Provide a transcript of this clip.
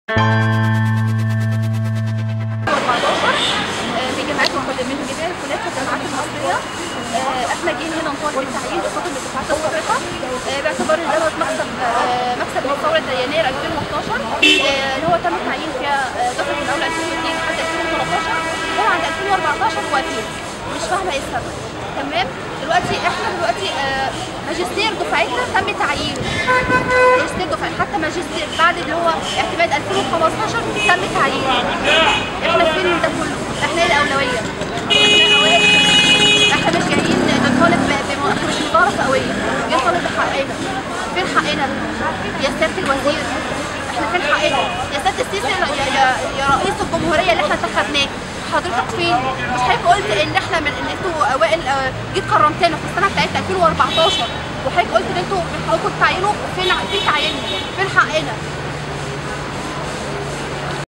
في جامعات مقدمين جديدة كليات الجامعات المصرية آه، احنا جايين هنا نطالب بالتعيين بصوت الدفعات السابقة آه، باعتبار ان دوت مكسب آه، مكسب من ثورة يناير 2011 آه، اللي هو تم التعيين فيها آه، دفعة من اول 2002 لحد 2013 وعند 2014 واقفين مش فاهمة ايه السبب تمام دلوقتي احنا دلوقتي آه، ماجستير دفعتنا تم تعيينه ماجستير دفعة حتى ماجستير بعد اللي هو اعتماد 2015 تم تعيينه احنا فين من ده كله؟ احنا ايه الاولويه؟ احنا مش جايين نطالب بم- احنا مش مظاهره فئويه جايين نطالب بحقنا فين حقنا؟ يا سياده الوزير احنا فين حقنا؟ يا سياده السيسي يا, يا, يا رئيس الجمهوريه اللي احنا انتخبناك حضرتك فين؟ مش حضرتك قلت ان احنا من ان انتوا اوائل آه، جيت كرمتنا في السنه بتاعتنا 2014 وحضرتك قلت ان انتوا من حقكم تعينوا فين فين تعييننا؟ فين حقنا؟